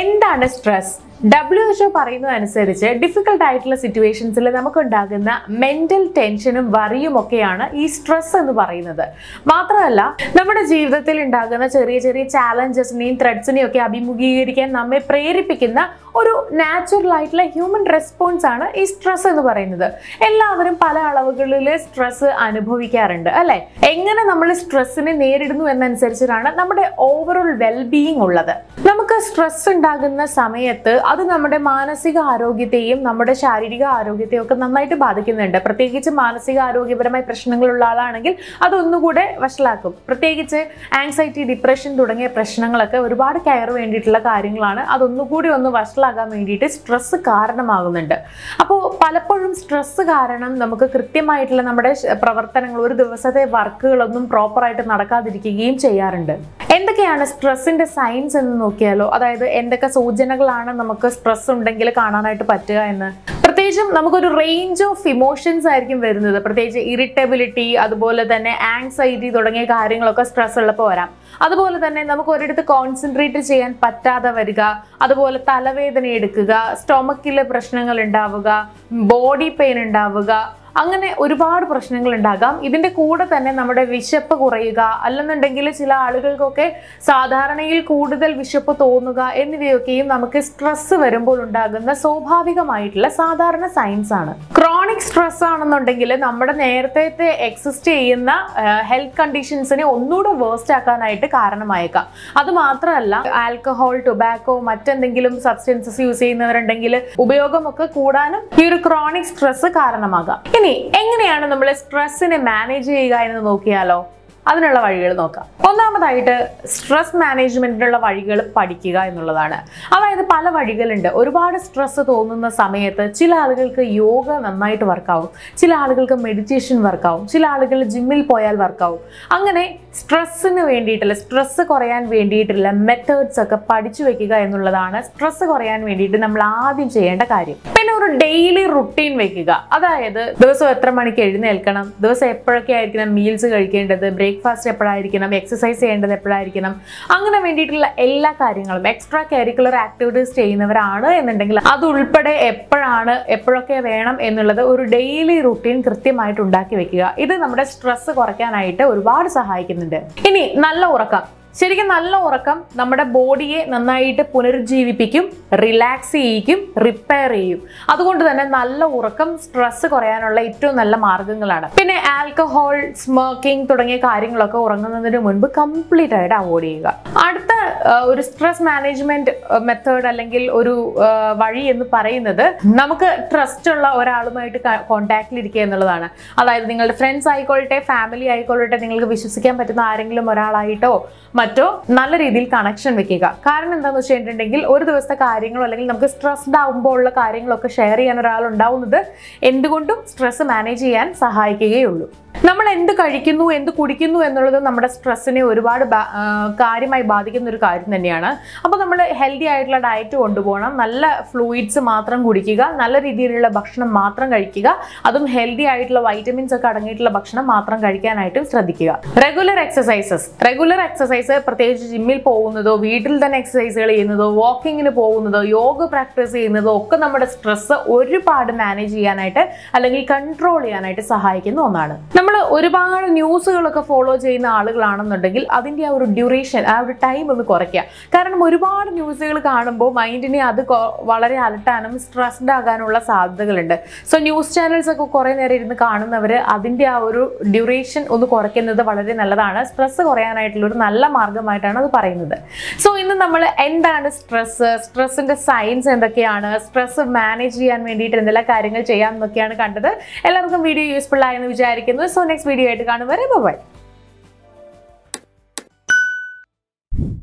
എന്താണ് stress W H O പറയുന്നതനുസരിച്ച് difficult ആയിട്ടുള്ള സിറ്റുവേഷൻസിൽ നമുക്കുണ്ടാകുന്ന മെന്റൽ ടെൻഷനും വറിയും ഒക്കെയാണ് ഈ സ്ട്രെസ് എന്ന് പറയുന്നത് മാത്രമല്ല നമ്മുടെ ജീവിതത്തിൽ ഉണ്ടാകുന്ന ചെറിയ ചെറിയ ചാലഞ്ചസിനെയും ത്രെഡ്സിനെയും ഒക്കെ അഭിമുഖീകരിക്കാൻ നമ്മെ പ്രേരിപ്പിക്കുന്ന ഒരു നാച്ചുറൽ ആയിട്ടുള്ള ഹ്യൂമൻ റെസ്പോൺസ് ആണ് ഈ സ്ട്രെസ് എന്ന് പറയുന്നത് എല്ലാവരും പല അളവുകളിൽ സ്ട്രെസ് അനുഭവിക്കാറുണ്ട് അല്ലെ എങ്ങനെ നമ്മൾ സ്ട്രെസ്സിനെ നേരിടുന്നു എന്നനുസരിച്ചിട്ടാണ് നമ്മുടെ ഓവറോൾ വെൽബീയിങ് ഉള്ളത് നമുക്ക് സ്ട്രെസ് ഉണ്ടാകുന്ന സമയത്ത് അത് നമ്മുടെ മാനസിക ആരോഗ്യത്തെയും നമ്മുടെ ശാരീരിക ആരോഗ്യത്തെയും ഒക്കെ നന്നായിട്ട് ബാധിക്കുന്നുണ്ട് പ്രത്യേകിച്ച് മാനസിക ആരോഗ്യപരമായ പ്രശ്നങ്ങളുള്ള ആളാണെങ്കിൽ അതൊന്നുകൂടെ വഷളാക്കും പ്രത്യേകിച്ച് ആങ്സൈറ്റി ഡിപ്രഷൻ തുടങ്ങിയ പ്രശ്നങ്ങളൊക്കെ ഒരുപാട് കെയർ വേണ്ടിയിട്ടുള്ള കാര്യങ്ങളാണ് അതൊന്നുകൂടി ഒന്ന് വഷളാകാൻ വേണ്ടിയിട്ട് സ്ട്രെസ് കാരണമാകുന്നുണ്ട് അപ്പോൾ പലപ്പോഴും സ്ട്രെസ് കാരണം നമുക്ക് കൃത്യമായിട്ടുള്ള നമ്മുടെ ശ- പ്രവർത്തനങ്ങൾ ഒരു ദിവസത്തെ വർക്കുകളൊന്നും പ്രോപ്പറായിട്ട് നടക്കാതിരിക്കുകയും ചെയ്യാറുണ്ട് എന്തൊക്കെയാണ് സ്ട്രെസ്സിന്റെ സയൻസ് എന്ന് നോക്കിയാലോ അതായത് എന്തൊക്കെ സൂചനകളാണ് നമുക്ക് സ്ട്രെസ് ഉണ്ടെങ്കിൽ കാണാനായിട്ട് പറ്റുക എന്ന് പ്രത്യേകിച്ചും നമുക്കൊരു റേഞ്ച് ഓഫ് ഇമോഷൻസ് ആയിരിക്കും വരുന്നത് പ്രത്യേകിച്ച് ഇറിറ്റബിലിറ്റി അതുപോലെ തന്നെ ആങ്സൈറ്റി തുടങ്ങിയ കാര്യങ്ങളൊക്കെ സ്ട്രെസ് ഉള്ളപ്പോൾ വരാം അതുപോലെ തന്നെ നമുക്ക് ഒരിടത്ത് കോൺസെൻട്രേറ്റ് ചെയ്യാൻ പറ്റാതെ വരിക അതുപോലെ തലവേദന എടുക്കുക സ്റ്റൊമക്കിൽ പ്രശ്നങ്ങൾ ഉണ്ടാവുക ബോഡി പെയിൻ ഉണ്ടാവുക അങ്ങനെ ഒരുപാട് പ്രശ്നങ്ങൾ ഉണ്ടാകാം ഇതിന്റെ കൂടെ തന്നെ നമ്മുടെ വിശപ്പ് കുറയുക അല്ലെന്നുണ്ടെങ്കിൽ ചില ആളുകൾക്കൊക്കെ സാധാരണയിൽ കൂടുതൽ വിശപ്പ് തോന്നുക എന്നിവയൊക്കെയും നമുക്ക് സ്ട്രെസ് വരുമ്പോൾ ഉണ്ടാകുന്ന സ്വാഭാവികമായിട്ടുള്ള സാധാരണ സയൻസ് ആണ് ക്രോണിക് സ്ട്രെസ് ആണെന്നുണ്ടെങ്കിൽ നമ്മുടെ നേരത്തെ എക്സിസ്റ്റ് ചെയ്യുന്ന ഹെൽത്ത് കണ്ടീഷൻസിനെ ഒന്നുകൂടെ വേസ്റ്റ് ആക്കാനായിട്ട് കാരണമായേക്കാം അത് മാത്രമല്ല ആൽക്കഹോൾ ടൊബാക്കോ മറ്റെന്തെങ്കിലും സബ്സ്റ്റൻസസ് യൂസ് ചെയ്യുന്നവരുണ്ടെങ്കിൽ ഉപയോഗമൊക്കെ കൂടാനും ഈ ഒരു ക്രോണിക് സ്ട്രെസ് കാരണമാകാം ഇനി എങ്ങനെയാണ് നമ്മൾ സ്ട്രെസ്സിനെ മാനേജ് ചെയ്യുക എന്ന് നോക്കിയാലോ അതിനുള്ള വഴികൾ നോക്കാം ഒന്നാമതായിട്ട് സ്ട്രെസ് മാനേജ്മെന്റിനുള്ള വഴികൾ പഠിക്കുക എന്നുള്ളതാണ് അതായത് പല വഴികളുണ്ട് ഒരുപാട് സ്ട്രെസ് തോന്നുന്ന സമയത്ത് ചില ആളുകൾക്ക് യോഗ നന്നായിട്ട് വർക്കാവും ചില ആളുകൾക്ക് മെഡിറ്റേഷൻ വർക്കാവും ചില ആളുകൾ ജിമ്മിൽ പോയാൽ വർക്കാവും അങ്ങനെ സ്ട്രെസ്സിന് വേണ്ടിയിട്ടുള്ള സ്ട്രെസ് കുറയാൻ വേണ്ടിയിട്ടുള്ള മെത്തേഡ്സ് ഒക്കെ പഠിച്ചു വെക്കുക എന്നുള്ളതാണ് സ്ട്രെസ് കുറയാൻ വേണ്ടിയിട്ട് നമ്മൾ ആദ്യം ചെയ്യേണ്ട കാര്യം പിന്നെ ഒരു ഡെയിലി റുട്ടീൻ വെക്കുക അതായത് ദിവസം എത്ര മണിക്ക് എഴുന്നേൽക്കണം ദിവസം എപ്പോഴൊക്കെ ആയിരിക്കണം മീൽസ് കഴിക്കേണ്ടത് ബ്രേക്ക്ഫാസ്റ്റ് എപ്പോഴായിരിക്കണം എക്സസൈസ് ചെയ്യേണ്ടത് എപ്പോഴായിരിക്കണം അങ്ങനെ വേണ്ടിയിട്ടുള്ള എല്ലാ കാര്യങ്ങളും എക്സ്ട്രാ കരിക്കുലർ ആക്ടിവിറ്റീസ് ചെയ്യുന്നവരാണ് എന്നുണ്ടെങ്കിൽ അത് ഉൾപ്പെടെ എപ്പോഴാണ് എപ്പോഴൊക്കെ വേണം എന്നുള്ളത് ഒരു ഡെയിലി റുട്ടീൻ കൃത്യമായിട്ട് ഉണ്ടാക്കി വെക്കുക ഇത് നമ്മുടെ സ്ട്രെസ് കുറയ്ക്കാനായിട്ട് ഒരുപാട് സഹായിക്കുന്നുണ്ട് ഇനി നല്ല ഉറക്കം ശരിക്കും നല്ല ഉറക്കം നമ്മുടെ ബോഡിയെ നന്നായിട്ട് പുനരുജ്ജീവിപ്പിക്കും റിലാക്സ് ചെയ്യിക്കും റിപ്പയർ ചെയ്യും അതുകൊണ്ട് തന്നെ നല്ല ഉറക്കം സ്ട്രെസ് കുറയാനുള്ള ഏറ്റവും നല്ല മാർഗങ്ങളാണ് പിന്നെ ആൽക്കഹോൾ സ്മോക്കിംഗ് തുടങ്ങിയ കാര്യങ്ങളൊക്കെ ഉറങ്ങുന്നതിന് മുൻപ് കംപ്ലീറ്റ് ആയിട്ട് അവോയ്ഡ് ചെയ്യുക അടുത്ത ആ, ഒരു സ്ട്രെസ് മാനേജ്മെന്റ് മെത്തേഡ് അല്ലെങ്കിൽ ഒരു ആ, വഴി എന്ന് പറയുന്നത് നമുക്ക് ട്രസ്റ്റ് ഉള്ള ഒരാളുമായിട്ട് കോണ്ടാക്റ്റിൽ ഇരിക്കുക എന്നുള്ളതാണ് അതായത് നിങ്ങളുടെ ഫ്രണ്ട്സ് ആയിക്കോട്ടെ ഫാമിലി ആയിക്കോട്ടെ നിങ്ങൾക്ക് വിശ്വസിക്കാൻ പറ്റുന്ന ആരെങ്കിലും ഒരാളായിട്ടോ മറ്റോ നല്ല രീതിയിൽ കണക്ഷൻ വെക്കുക കാരണം എന്താണെന്ന് വെച്ചിട്ടുണ്ടെങ്കിൽ ഒരു ദിവസത്തെ കാര്യങ്ങളോ അല്ലെങ്കിൽ നമുക്ക് സ്ട്രെസ്ഡ് ആകുമ്പോൾ ഉള്ള കാര്യങ്ങളൊക്കെ ഷെയർ ചെയ്യാൻ ഒരാൾ ഉണ്ടാവുന്നത് എന്തുകൊണ്ടും സ്ട്രെസ് മാനേജ് ചെയ്യാൻ സഹായിക്കുകയുള്ളൂ നമ്മൾ എന്ത് കഴിക്കുന്നു എന്ത് കുടിക്കുന്നു എന്നുള്ളത് നമ്മുടെ സ്ട്രെസ്സിനെ ഒരുപാട് ബാ- ആ, കാര്യമായി ബാധിക്കുന്ന ഒരു കാര്യം തന്നെയാണ് അപ്പോൾ നമ്മൾ ഹെൽത്തി ആയിട്ടുള്ള ഡയറ്റ് കൊണ്ടുപോകണം നല്ല ഫ്ലൂയിഡ്സ് മാത്രം കുടിക്കുക നല്ല രീതിയിലുള്ള ഭക്ഷണം മാത്രം കഴിക്കുക അതും ഹെൽത്തി ആയിട്ടുള്ള വൈറ്റമിൻസ് ഒക്കെ അടങ്ങിയിട്ടുള്ള ഭക്ഷണം മാത്രം കഴിക്കാനായിട്ടും ശ്രദ്ധിക്കുക റെഗുലർ എക്സസൈസസ് റെഗുലർ എക്സസൈസ് പ്രത്യേകിച്ച് ജിമ്മിൽ പോകുന്നതോ വീട്ടിൽ തന്നെ എക്സസൈസുകൾ ചെയ്യുന്നതോ വാക്കിങ്ങിന് പോകുന്നതോ യോഗ പ്രാക്ടീസ് ചെയ്യുന്നതോ ഒക്കെ നമ്മുടെ സ്ട്രെസ് ഒരുപാട് മാനേജ് ചെയ്യാനായിട്ട് അല്ലെങ്കിൽ കൺട്രോൾ ചെയ്യാനായിട്ട് സഹായിക്കുന്ന ഒന്നാണ് നമ്മൾ ഒരുപാട് ന്യൂസുകളൊക്കെ ഫോളോ ചെയ്യുന്ന ആളുകളാണെന്നുണ്ടെങ്കിൽ അതിൻ്റെ ആ ഒരു ഡ്യൂറേഷൻ ആ ഒരു ടൈം ഒന്ന് കുറയ്ക്കുക കാരണം ഒരുപാട് ന്യൂസുകൾ കാണുമ്പോൾ മൈൻഡിനെ അത് കൊ- വളരെ അലട്ടാനും സ്ട്രെസ്ഡ് ആകാനുള്ള സാധ്യതകളുണ്ട് സോ ന്യൂസ് ചാനൽസ് ഒക്കെ കുറേ നേരം ഇരുന്ന് കാണുന്നവർ അതിൻ്റെ ആ ഒരു ഡ്യൂറേഷൻ ഒന്ന് കുറയ്ക്കുന്നത് വളരെ നല്ലതാണ് സ്ട്രെസ് കുറയാനായിട്ടുള്ള ഒരു നല്ല മാർഗമായിട്ടാണ് അത് പറയുന്നത് സോ ഇന്ന് നമ്മൾ എന്താണ് സ്ട്രെസ് സ്ട്രെസ്സിന്റെ സയൻസ് എന്തൊക്കെയാണ് സ്ട്രെസ് മാനേജ് ചെയ്യാൻ വേണ്ടിയിട്ട് എന്തെല്ലാം കാര്യങ്ങൾ ചെയ്യാം എന്നൊക്കെയാണ് കണ്ടത് എല്ലാവർക്കും വീഡിയോ യൂസ്ഫുൾ ആയെന്ന് വിചാരിക്കുന്നു സോ നെക്സ്റ്റ് വീഡിയോ ആയിട്ട് കാണും വരെ ബൈ